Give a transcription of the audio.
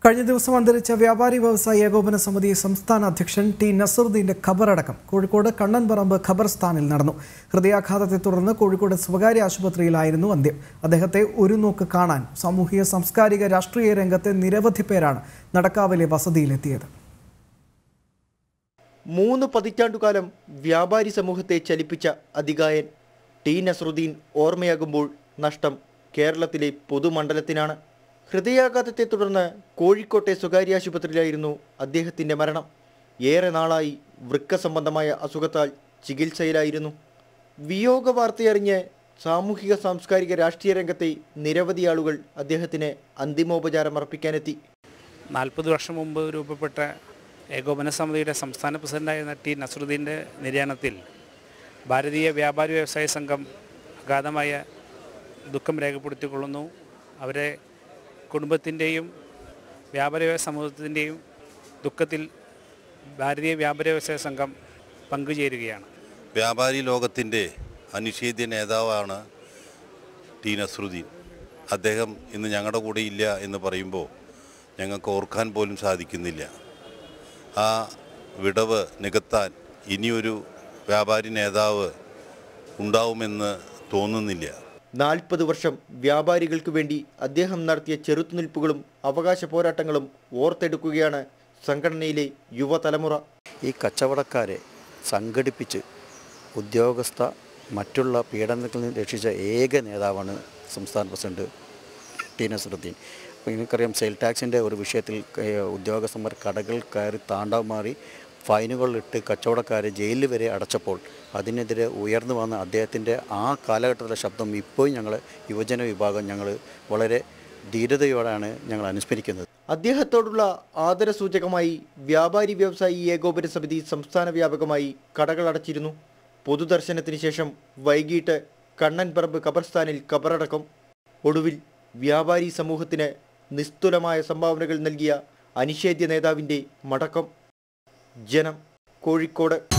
കഴിഞ്ഞ ദിവസം അന്തരിച്ച വ്യാപാരി വ്യവസായി ഏകോപന സമിതി സംസ്ഥാന അധ്യക്ഷൻ ടി നസറുദ്ദീന്റെ ഖബറടക്കം കോഴിക്കോട് കണ്ണൻപറമ്പ് ഖബർസ്ഥാനിൽ നടന്നു ഹൃദയാഘാതത്തെ തുടർന്ന് കോഴിക്കോട് സ്വകാര്യ ആശുപത്രിയിലായിരുന്നു അന്ത്യം അദ്ദേഹത്തെ ഒരു നോക്ക് കാണാൻ സാമൂഹിക സാംസ്കാരിക രാഷ്ട്രീയ രംഗത്തെ നിരവധി പേരാണ് നടക്കാവിലെ വസതിയിലെത്തിയത് മൂന്ന് പതിറ്റാണ്ടുകാലം വ്യാപാരി സമൂഹത്തെ ചലിപ്പിച്ച അതികായൻ ടി നസറുദ്ദീൻ ഓർമ്മയാകുമ്പോൾ നഷ്ടം കേരളത്തിലെ പൊതുമണ്ഡലത്തിനാണ് ഹൃദയാഘാതത്തെ തുടർന്ന് കോഴിക്കോട്ടെ സ്വകാര്യ ആശുപത്രിയിലായിരുന്നു അദ്ദേഹത്തിൻ്റെ മരണം ഏറെ നാളായി വൃക്ക സംബന്ധമായ അസുഖത്താൽ ചികിത്സയിലായിരുന്നു വിയോഗ വാർത്തയറിഞ്ഞ് സാമൂഹിക സാംസ്കാരിക രാഷ്ട്രീയ രംഗത്തെ നിരവധി ആളുകൾ അദ്ദേഹത്തിന് അന്തിമോപചാരം അർപ്പിക്കാനെത്തി നാൽപ്പത് വർഷം മുമ്പ് രൂപപ്പെട്ട ഏകോപന സമിതിയുടെ സംസ്ഥാന പ്രസിഡന്റായിരുന്ന ടി നസറുദ്ദീൻ്റെ നിര്യാണത്തിൽ ഭാരതീയ വ്യാപാരി വ്യവസായ സംഘം അഗാധമായ ദുഃഖം രേഖപ്പെടുത്തിക്കൊള്ളുന്നു അവരെ കുടുംബത്തിൻ്റെയും വ്യാപാര വ്യവസായ സമൂഹത്തിൻ്റെയും ദുഃഖത്തിൽ ഭാരതീയ വ്യാപാര വ്യവസായ സംഘം പങ്കുചേരുകയാണ് വ്യാപാരി ലോകത്തിൻ്റെ അനിഷേധ്യ നേതാവാണ് ടി നസ്രുദ്ദീൻ അദ്ദേഹം ഇന്ന് ഞങ്ങളുടെ കൂടെ ഇല്ല എന്ന് പറയുമ്പോൾ ഞങ്ങൾക്ക് ഓർക്കാൻ പോലും സാധിക്കുന്നില്ല ആ വിടവ് നികത്താൻ ഇനിയൊരു വ്യാപാരി നേതാവ് ഉണ്ടാവുമെന്ന് തോന്നുന്നില്ല നാൽപ്പത് വർഷം വ്യാപാരികൾക്ക് വേണ്ടി അദ്ദേഹം നടത്തിയ ചെറുത്തുനിൽപ്പുകളും അവകാശ പോരാട്ടങ്ങളും ഓർത്തെടുക്കുകയാണ് സംഘടനയിലെ യുവതലമുറ ഈ കച്ചവടക്കാരെ സംഘടിപ്പിച്ച് ഉദ്യോഗസ്ഥ മറ്റുള്ള പീഡനത്തിൽ നിന്ന് രക്ഷിച്ച ഏക നേതാവാണ് സംസ്ഥാന പ്രസിഡന്റ് ടി നസറുദ്ദീൻ അപ്പോൾ നിങ്ങൾക്കറിയാം സെയിൽ ടാക്സിൻ്റെ ഒരു വിഷയത്തിൽ ഏഹ്, ഉദ്യോഗസ്ഥന്മാർ കടകൾ കയറി താണ്ടാവ് മാറി ഫൈനുകളിട്ട് കച്ചവടക്കാരെ ജയിലിൽ വരെ അടച്ചപ്പോൾ അതിനെതിരെ ഉയർന്നു വന്ന അദ്ദേഹത്തിൻ്റെ ആ കാലഘട്ടത്തിലെ ശബ്ദം ഇപ്പോഴും ഞങ്ങൾ യുവജന വിഭാഗം ഞങ്ങൾ വളരെ ധീരതയോടെയാണ് ഞങ്ങൾ അനുസ്മരിക്കുന്നത് അദ്ദേഹത്തോടുള്ള ആദരസൂചകമായി വ്യാപാരി വ്യവസായി ഏകോപന സമിതി സംസ്ഥാന വ്യാപകമായി കടകൾ അടച്ചിരുന്നു പൊതുദർശനത്തിന് ശേഷം വൈകിട്ട് കണ്ണൻപറമ്പ് ഖബർസ്ഥാനിൽ കബറടക്കം ഒടുവിൽ വ്യാപാരി സമൂഹത്തിന് നിസ്തുലമായ സംഭാവനകൾ നൽകിയ അനിഷേധ്യ നേതാവിൻ്റെ മടക്കം ജനം കോഴിക്കോട്